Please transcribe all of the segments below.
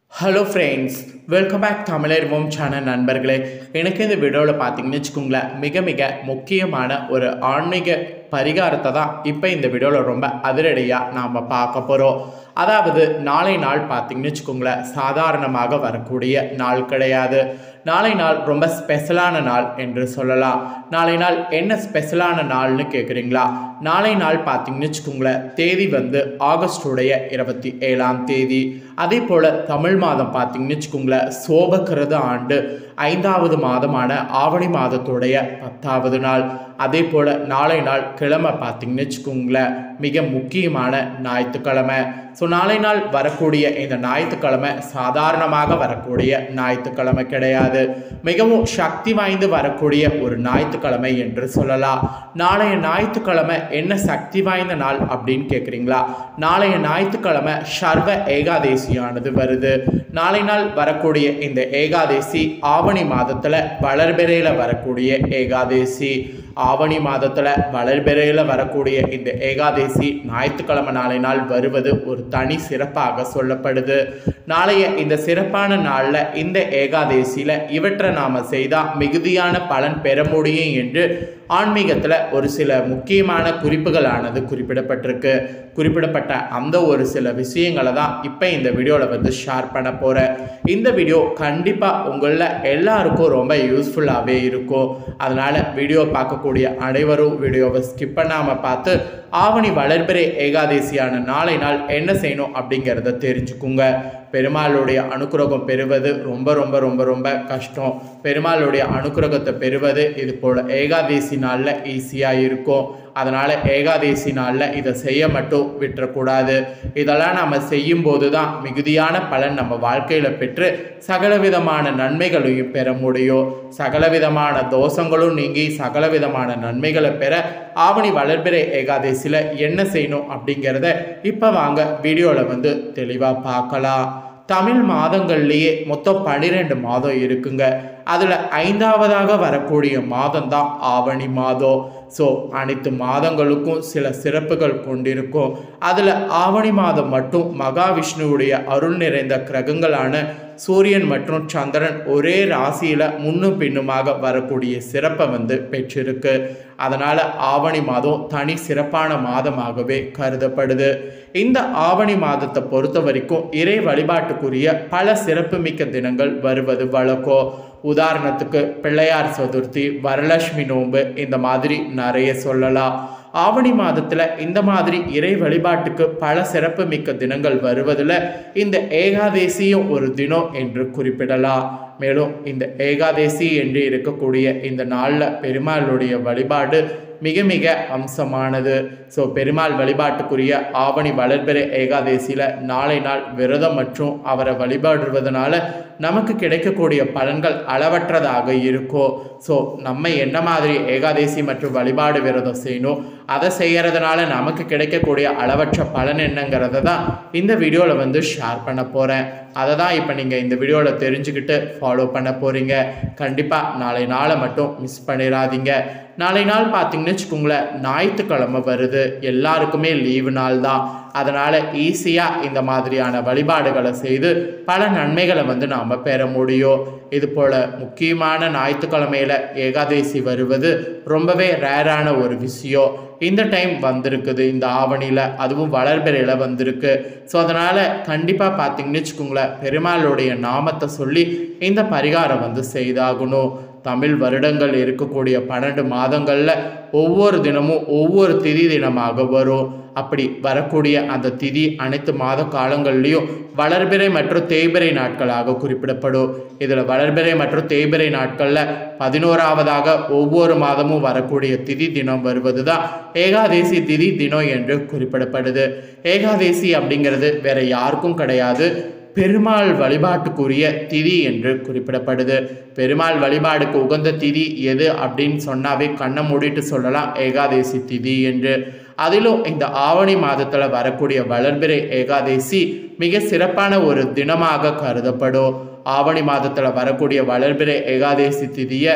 hello friends welcome back தமிழர்வோம் channel நண்பர்களே எனக்கு இந்த வீடியோவில் பார்த்தீங்கன்னு வச்சுக்கோங்களேன் மிக மிக முக்கியமான ஒரு ஆன்மீக பரிகாரத்தை தான் இப்போ இந்த வீடியோவில் ரொம்ப அதிரடியாக நாம் பார்க்க போகிறோம் அதாவது நாளை நாள் பார்த்தீங்கன்னு வச்சுக்கோங்களேன் சாதாரணமாக வரக்கூடிய நாள் கிடையாது நாளை நாள் ரொம்ப ஸ்பெஷலான நாள் என்று சொல்லலாம் நாளை நாள் என்ன ஸ்பெஷலான நாள்னு கேட்குறீங்களா நாளை நாள் பார்த்தீங்கன்னு வச்சுக்கோங்களேன் தேதி வந்து ஆகஸ்டுடைய இருபத்தி ஏழாம் தேதி அதே போல் தமிழ் மாதம் பார்த்தீங்கன்னு வச்சுக்கோங்களேன் சோபக்கிரத ஆண்டு ஐந்தாவது மாதமான ஆவணி மாதத்துடைய பத்தாவது நாள் அதே போல் நாளை நாள் கிழமை பார்த்தீங்கன்னு வச்சுக்கோங்களேன் மிக முக்கியமான ஞாயிற்றுக்கிழமை ஸோ நாளை நாள் வரக்கூடிய இந்த ஞாயிற்றுக்கிழமை சாதாரணமாக வரக்கூடிய ஞாயிற்றுக்கிழமை கிடையாது மிகவும் சக்தி வாய்ந்து வரக்கூடிய ஒரு ஞாயிற்றுக்கிழமை என்று சொல்லலாம் நாளைய ஞாயிற்றுக்கிழமை என்ன சக்தி வாய்ந்த நாள் அப்படின்னு கேட்குறீங்களா நாளைய ஞாயிற்றுக்கிழமை சர்வ ஏகாதேசியானது வருது நாளை நாள் வரக்கூடிய இந்த ஏகாதேசி ஆவணி மாதத்தில் வளர்பிறையில் வரக்கூடிய ஏகாதேசி ஆவணி மாதத்தில் வளர்பிறையில் வரக்கூடிய இந்த ஏகாதேசி ஞாயிற்றுக்கிழமை நாளை நாள் வருவது ஒரு தனி சிறப்பாக சொல்லப்படுது நாளைய இந்த சிறப்பான நாளில் இந்த ஏகாதேசியில் இவற்றை நாம் செய்தால் மிகுதியான பலன் பெற முடியும் என்று ஆன்மீகத்தில் ஒரு சில முக்கியமான குறிப்புகளானது குறிப்பிடப்பட்டிருக்கு குறிப்பிடப்பட்ட அந்த ஒரு சில விஷயங்களை தான் இப்போ இந்த வீடியோவில் வந்து ஷேர் பண்ண போகிறேன் இந்த வீடியோ கண்டிப்பாக உங்களில் எல்லாருக்கும் ரொம்ப யூஸ்ஃபுல்லாகவே இருக்கும் அதனால் வீடியோ பார்க்கக்கூடிய அனைவரும் வீடியோவை ஸ்கிப் பண்ணாமல் பார்த்து ஆவணி வளர்பிறை ஏகாதேசியான நாளை நாள் என்ன செய்யணும் அப்படிங்கிறத தெரிஞ்சுக்குங்க பெருமாளுடைய அனுக்கிரகம் பெறுவது ரொம்ப ரொம்ப ரொம்ப ரொம்ப கஷ்டம் பெருமாளுடைய அனுக்கிரகத்தை பெறுவது இது போல் ஏகாதேசி நாளில் ஈஸியாக இருக்கும் அதனால் ஏகாதேசி நாளில் இதை செய்ய மட்டும் விட்டுறக்கூடாது இதெல்லாம் நம்ம செய்யும்போது தான் மிகுதியான பலன் நம்ம வாழ்க்கையில் பெற்று சகலவிதமான நன்மைகளையும் பெற முடியும் சகலவிதமான தோஷங்களும் நீங்கி சகலவிதமான நன்மைகளை பெற ஆவணி வளர்பிறை ஏகாதேசியில் என்ன செய்யணும் அப்படிங்கிறத இப்போ வாங்க வீடியோவில் வந்து தெளிவாக பார்க்கலாம் தமிழ் மாதங்கள்லேயே மொத்தம் பன்னிரெண்டு மாதம் இருக்குங்க அதில் ஐந்தாவதாக வரக்கூடிய மாதம் தான் ஆவணி மாதம் ஸோ அனைத்து மாதங்களுக்கும் சில சிறப்புகள் கொண்டிருக்கும் அதில் ஆவணி மாதம் மட்டும் மகாவிஷ்ணுவுடைய அருள் நிறைந்த கிரகங்களான சூரியன் மற்றும் சந்திரன் ஒரே ராசியில் முன்னும் பின்னுமாக வரக்கூடிய சிறப்பை வந்து பெற்றிருக்கு அதனால் ஆவணி மாதம் தனி சிறப்பான மாதமாகவே கருதப்படுது இந்த ஆவணி மாதத்தை பொறுத்த வரைக்கும் இறை வழிபாட்டுக்குரிய பல சிறப்புமிக்க தினங்கள் வருவது வழக்கம் உதாரணத்துக்கு பிள்ளையார் சதுர்த்தி வரலட்சுமி நோன்பு இந்த மாதிரி நிறைய சொல்லலாம் ஆவணி மாதத்தில் இந்த மாதிரி இறை வழிபாட்டுக்கு பல சிறப்பு மிக்க தினங்கள் வருவதில் இந்த ஏகாதேசியும் ஒரு தினம் என்று குறிப்பிடலாம் மேலும் இந்த ஏகாதேசி என்று இருக்கக்கூடிய இந்த நாளில் பெருமாளுடைய வழிபாடு மிக மிக அம்சமானது ஸோ பெருமாள் வழிபாட்டுக்குரிய ஆவணி வளர்பிறை ஏகாதேசியில் நாளை நாள் விரதம் மற்றும் அவரை வழிபாடுவதனால நமக்கு கிடைக்கக்கூடிய பலன்கள் அளவற்றதாக இருக்கும் ஸோ நம்ம என்ன மாதிரி ஏகாதேசி மற்றும் வழிபாடு விரதம் செய்யணும் அதை செய்கிறதுனால நமக்கு கிடைக்கக்கூடிய அளவற்ற பலன் என்னங்கிறத தான் இந்த வீடியோவில் வந்து ஷேர் பண்ண போகிறேன் அதை தான் இப்போ நீங்கள் இந்த வீடியோவில் தெரிஞ்சுக்கிட்டு ஃபாலோ பண்ண போகிறீங்க கண்டிப்பாக நாளை நாளை மட்டும் மிஸ் பண்ணிடாதீங்க நாளை நாள் பார்த்தீங்கன்னு வச்சுக்கோங்களேன் ஞாயிற்றுக்கிழமை வருது எல்லாருக்குமே லீவு நாள் தான் அதனால் ஈஸியாக இந்த மாதிரியான வழிபாடுகளை செய்து பல நன்மைகளை வந்து நாம் பெற முடியும் இது போல் முக்கியமான ஞாயிற்றுக்கிழமையில் ஏகாதேசி வருவது ரொம்பவே ரேரான ஒரு விஷயம் இந்த டைம் வந்திருக்குது இந்த ஆவணியில் அதுவும் வளர்பிறையில் வந்திருக்கு ஸோ அதனால் கண்டிப்பாக பார்த்தீங்கன்னு வச்சுக்கோங்களேன் பெருமாளுடைய நாமத்தை சொல்லி இந்த பரிகாரம் வந்து செய்தாகணும் தமிழ் வருடங்கள் இருக்கக்கூடிய பன்னெண்டு மாதங்களில் ஒவ்வொரு தினமும் ஒவ்வொரு திதி தினமாக வரும் அப்படி வரக்கூடிய அந்த திதி அனைத்து மாத காலங்கள்லேயும் வளர்பிறை மற்றும் தேய்பிறை நாட்களாக குறிப்பிடப்படும் இதில் வளர்பிறை மற்றும் தேய்பிறை நாட்களில் பதினோராவதாக ஒவ்வொரு மாதமும் வரக்கூடிய திதி தினம் வருவது தான் ஏகாதேசி திதி தினம் என்று குறிப்பிடப்படுது ஏகாதேசி அப்படிங்கிறது வேற யாருக்கும் கிடையாது பெருமாள் வழிபாட்டுக்குரிய திதி என்று குறிப்பிடப்படுது பெருமாள் வழிபாடுக்கு உகந்த திதி எது அப்படின்னு சொன்னாவே கண்ணை மூடிட்டு சொல்லலாம் ஏகாதேசி திதி என்று அதிலும் இந்த ஆவணி மாதத்தில் வரக்கூடிய வளர்பிறை ஏகாதேசி மிக சிறப்பான ஒரு தினமாக கருதப்படும் ஆவணி மாதத்தில் வரக்கூடிய வளர்பிறை ஏகாதேசி திதியை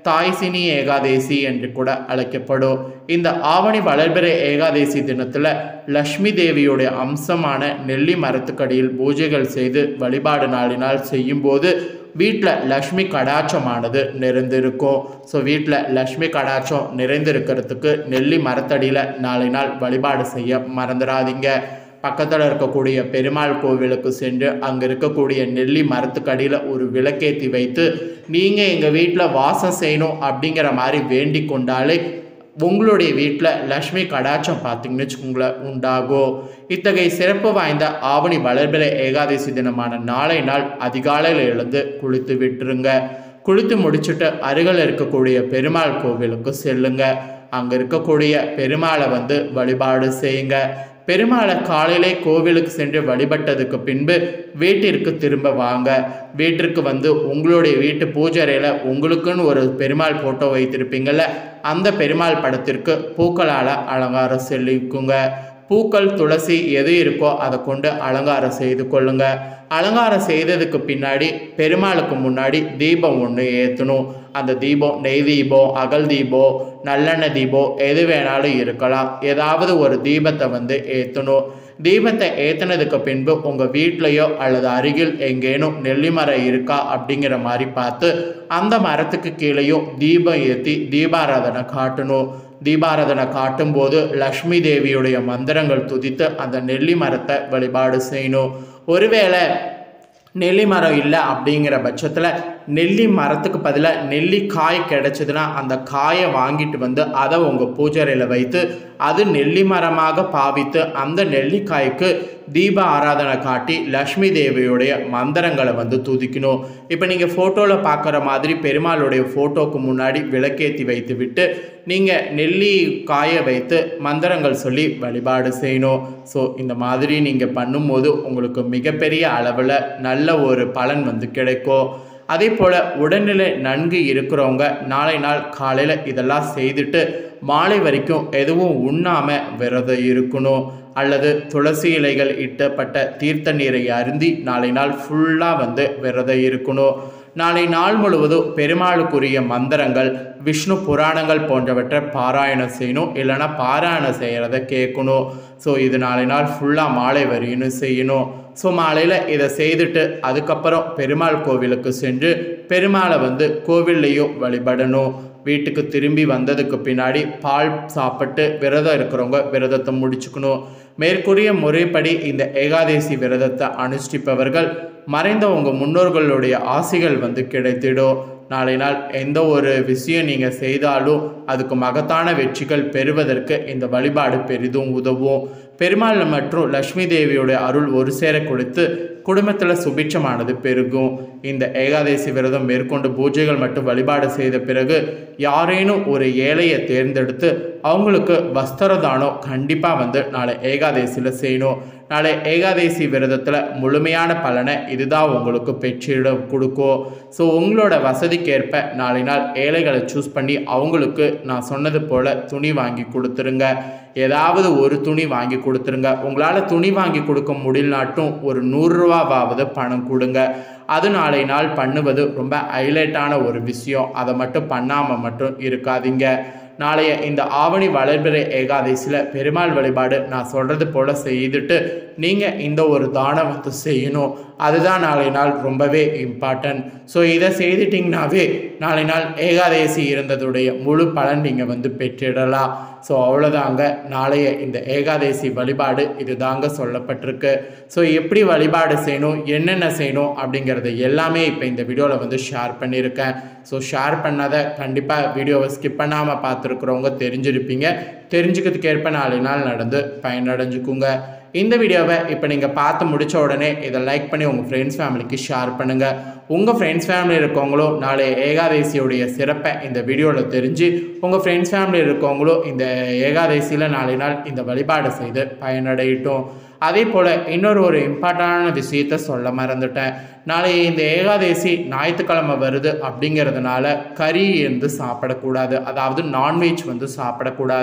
தாய்சினி ஏகாதேசி என்று கூட அழைக்கப்படும் இந்த ஆவணி வளர்பிறை ஏகாதேசி தினத்தில் லக்ஷ்மி தேவியுடைய அம்சமான நெல்லி மரத்துக்கடியில் பூஜைகள் செய்து வழிபாடு நாளினால் செய்யும்போது வீட்டில் லக்ஷ்மி கடாட்சமானது நிறைந்திருக்கும் ஸோ வீட்டில் லக்ஷ்மி கடாட்சம் நிறைந்திருக்கிறதுக்கு நெல்லி மரத்தடியில் நாளை நாள் வழிபாடு செய்ய மறந்துடாதீங்க பக்கத்தில் இருக்கக்கூடிய பெருமாள் கோவிலுக்கு சென்று அங்கே இருக்கக்கூடிய நெல்லி மரத்துக்கடியில் ஒரு விளக்கேற்றி வைத்து நீங்கள் எங்கள் வீட்டில் வாசம் செய்யணும் அப்படிங்கிற மாதிரி வேண்டிக் கொண்டாலே உங்களுடைய வீட்டில் லக்ஷ்மி கடாட்சம் பார்த்தீங்கன்னு வச்சுக்கோங்களேன் உண்டாகும் இத்தகைய சிறப்பு வாய்ந்த ஆவணி வளர்பிறை ஏகாதசி தினமான நாளை நாள் அதிகாலையில் எழுந்து குளித்து விட்டுருங்க குளித்து முடிச்சுட்டு அருகில் இருக்கக்கூடிய பெருமாள் கோவிலுக்கு செல்லுங்க அங்கே இருக்கக்கூடிய பெருமாளை வந்து வழிபாடு செய்யுங்க பெருமாளை காலையிலே கோவிலுக்கு சென்று வழிபட்டதுக்கு பின்பு வீட்டிற்கு திரும்ப வாங்க வீட்டிற்கு வந்து உங்களுடைய வீட்டு பூஜை அறையில் உங்களுக்குன்னு ஒரு பெருமாள் ஃபோட்டோ வைத்திருப்பீங்கள்ல அந்த பெருமாள் படத்திற்கு பூக்களால் அலங்காரம் செல்லிக்குங்க பூக்கள் துளசி எது இருக்கோ அதை கொண்டு அலங்காரம் செய்து கொள்ளுங்க அலங்காரம் செய்ததுக்கு பின்னாடி பெருமாளுக்கு முன்னாடி தீபம் ஒன்று ஏற்றணும் அந்த தீபம் நெய் தீபம் அகல் தீபம் நல்லெண்ணெய் தீபம் எது வேணாலும் இருக்கலாம் ஏதாவது ஒரு தீபத்தை வந்து ஏற்றணும் தீபத்தை ஏற்றினதுக்கு பின்பு உங்கள் வீட்லேயோ அல்லது அருகில் எங்கேனும் நெல்லி மரம் இருக்கா அப்படிங்கிற மாதிரி பார்த்து அந்த மரத்துக்கு கீழேயும் தீபம் ஏற்றி தீபாராதனை காட்டணும் தீபாராதனை காட்டும்போது லக்ஷ்மி தேவியுடைய மந்திரங்கள் துதித்து அந்த நெல்லி மரத்தை வழிபாடு செய்யணும் ஒருவேளை நெல்லி மரம் இல்லை அப்படிங்கிற பட்சத்தில் நெல்லி மரத்துக்கு பதிலாக நெல்லிக்காய் கிடைச்சதுன்னா அந்த காயை வாங்கிட்டு வந்து அதை உங்கள் பூஜைறையில் வைத்து அது நெல்லி மரமாக பாவித்து அந்த நெல்லிக்காய்க்கு தீப ஆராதனை காட்டி லக்ஷ்மி தேவியுடைய மந்திரங்களை வந்து துதிக்கணும் இப்போ நீங்கள் ஃபோட்டோவில் பார்க்குற மாதிரி பெருமாளுடைய ஃபோட்டோக்கு முன்னாடி விளக்கேற்றி வைத்து விட்டு நீங்கள் நெல்லி காய வைத்து மந்திரங்கள் சொல்லி வழிபாடு செய்யணும் ஸோ இந்த மாதிரி நீங்கள் பண்ணும்போது உங்களுக்கு மிகப்பெரிய அளவில் நல்ல ஒரு பலன் வந்து கிடைக்கும் அதே போல் உடல்நிலை நன்கு இருக்கிறவங்க நாளை நாள் காலையில் இதெல்லாம் செய்துட்டு மாலை வரைக்கும் எதுவும் உண்ணாமல் விரதம் இருக்கணும் அல்லது துளசி இலைகள் இட்டப்பட்ட தீர்த்த நீரை அருந்தி நாளை நாள் ஃபுல்லாக வந்து விரதம் இருக்கணும் நாளை நாள் முழுவதும் பெருமாளுக்குரிய மந்திரங்கள் விஷ்ணு புராணங்கள் போன்றவற்றை பாராயணம் செய்யணும் இல்லைன்னா பாராயணம் செய்கிறத கேட்கணும் ஸோ இது நாளை நாள் ஃபுல்லாக மாலை வரையும் செய்யணும் ஸோ மாலையில் இதை செய்துட்டு அதுக்கப்புறம் பெருமாள் கோவிலுக்கு சென்று பெருமாளை வந்து கோவில்லையும் வழிபடணும் வீட்டுக்கு திரும்பி வந்ததுக்கு பின்னாடி பால் சாப்பிட்டு விரதம் இருக்கிறவங்க விரதத்தை முடிச்சுக்கணும் மேற்கூறிய முறைப்படி இந்த ஏகாதேசி விரதத்தை அனுஷ்டிப்பவர்கள் மறைந்த உங்கள் முன்னோர்களுடைய ஆசைகள் வந்து கிடைத்திடும் நாளை நாள் எந்த ஒரு விஷயம் நீங்கள் செய்தாலும் அதுக்கு மகத்தான வெற்றிகள் பெறுவதற்கு இந்த வழிபாடு பெரிதும் உதவும் பெருமாள் மற்றும் லக்ஷ்மி தேவியுடைய அருள் ஒரு சேர கொடுத்து குடும்பத்தில் சுபிட்சமானது பெருகும் இந்த ஏகாதசி விரதம் மேற்கொண்டு பூஜைகள் மட்டும் வழிபாடு செய்த பிறகு யாரேனும் ஒரு ஏழையை தேர்ந்தெடுத்து அவங்களுக்கு வஸ்திர தானம் கண்டிப்பாக வந்து நாளை ஏகாதசியில் செய்யணும் நாளை ஏகாதசி விரதத்தில் முழுமையான பலனை இதுதான் உங்களுக்கு பெற்றிட கொடுக்கும் ஸோ உங்களோட வசதிக்கேற்ப நாளை நாள் ஏழைகளை சூஸ் பண்ணி அவங்களுக்கு நான் சொன்னது போல் துணி வாங்கி கொடுத்துருங்க ஏதாவது ஒரு துணி வாங்கி கொடுத்துருங்க உங்களால் துணி வாங்கி கொடுக்க முடியலனாட்டும் ஒரு நூறுரூவாவது பணம் கொடுங்க அது நாளை நாள் பண்ணுவது ரொம்ப ஹைலைட்டான ஒரு விஷயம் அதை மட்டும் பண்ணாமல் மட்டும் இருக்காதீங்க நாளைய இந்த ஆவணி வளர்பிறை ஏகாதசியில் பெருமாள் வழிபாடு நான் சொல்கிறது போல் செய்துட்டு நீங்கள் இந்த ஒரு தானம் வந்து செய்யணும் அதுதான் நாளை நாள் ரொம்பவே இம்பார்ட்டன்ட் ஸோ இதை செய்துட்டிங்கனாவே நாளை நாள் ஏகாதசி இருந்ததுடைய முழு பலன் நீங்கள் வந்து பெற்றிடலாம் ஸோ அவ்வளோதாங்க நாளைய இந்த ஏகாதசி வழிபாடு இதுதாங்க சொல்லப்பட்டிருக்கு ஸோ எப்படி வழிபாடு செய்யணும் என்னென்ன செய்யணும் அப்படிங்கிறது எல்லாமே இப்போ இந்த வீடியோவில் வந்து ஷேர் பண்ணியிருக்கேன் ஸோ ஷேர் பண்ணதை கண்டிப்பாக வீடியோவை ஸ்கிப் பண்ணாமல் பார்த்துருக்குறவங்க தெரிஞ்சிருப்பீங்க தெரிஞ்சுக்கிறதுக்கு ஏற்ப நாலு நாள் நடந்து பயனடைஞ்சுக்குங்க இந்த வீடியோவை இப்போ நீங்கள் பார்த்து முடித்த உடனே இதை லைக் பண்ணி உங்கள் ஃப்ரெண்ட்ஸ் ஃபேமிலிக்கு ஷேர் பண்ணுங்கள் உங்கள் ஃப்ரெண்ட்ஸ் ஃபேமிலி இருக்கவங்களும் நாளை ஏகாதசியுடைய சிறப்பை இந்த வீடியோவில் தெரிஞ்சு உங்கள் ஃப்ரெண்ட்ஸ் ஃபேமிலி இருக்கவங்களும் இந்த ஏகாதசியில் நாளை நாள் இந்த வழிபாடு செய்து பயனடையட்டும் அதே போல் இன்னொரு ஒரு இம்பார்ட்டண்டான விஷயத்த சொல்ல மறந்துட்டேன் நாளை இந்த ஏகாதசி ஞாயிற்றுக்கிழமை வருது அப்படிங்கிறதுனால கறி வந்து சாப்பிடக்கூடாது அதாவது நான்வெஜ் வந்து சாப்பிடக்கூடாது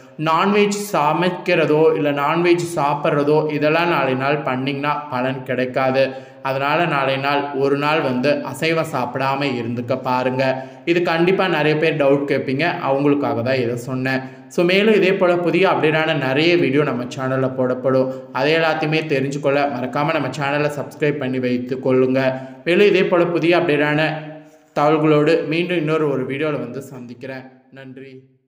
நான்வெஜ் சமைக்கிறதோ இல்லை நான்வெஜ் சாப்பிட்றதோ இதெல்லாம் நாளை நாள் பண்ணிங்கன்னா பலன் கிடைக்காது அதனால் நாளை நாள் ஒரு நாள் வந்து அசைவம் சாப்பிடாம இருந்துக்க பாருங்க இது கண்டிப்பாக நிறைய பேர் டவுட் கேட்பீங்க அவங்களுக்காக தான் இதை சொன்னேன் ஸோ மேலும் இதே போல் புதிய அப்டேட்டான நிறைய வீடியோ நம்ம சேனலில் போடப்படும் அதை எல்லாத்தையுமே தெரிஞ்சுக்கொள்ள மறக்காமல் நம்ம சேனலை சப்ஸ்கிரைப் பண்ணி வைத்து கொள்ளுங்க மேலும் இதே போல் புதிய அப்டேட்டான தகவல்களோடு மீண்டும் இன்னொரு ஒரு வீடியோவில் வந்து சந்திக்கிறேன் நன்றி